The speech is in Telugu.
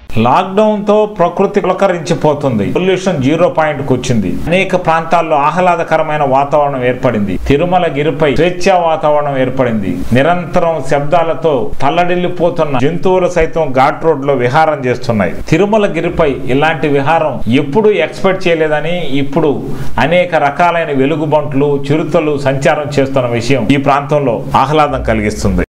లాక్డౌన్ తో ప్రకృతి పులకరించిపోతుంది పొల్యూషన్ జీరో పాయింట్ కు వచ్చింది అనేక ప్రాంతాల్లో ఆహ్లాదకరమైన వాతావరణం ఏర్పడింది తిరుమల గిరిపై స్వేచ్ఛా వాతావరణం ఏర్పడింది నిరంతరం శబ్దాలతో తల్లడిల్లిపోతున్న జంతువులు సైతం ఘాట్ రోడ్ లో విహారం చేస్తున్నాయి తిరుమల గిరిపై ఇలాంటి విహారం ఎప్పుడూ ఎక్స్పెక్ట్ చేయలేదని ఇప్పుడు అనేక రకాలైన వెలుగుబంట్లు చిరుతలు సంచారం చేస్తున్న విషయం ఈ ప్రాంతంలో ఆహ్లాదం కలిగిస్తుంది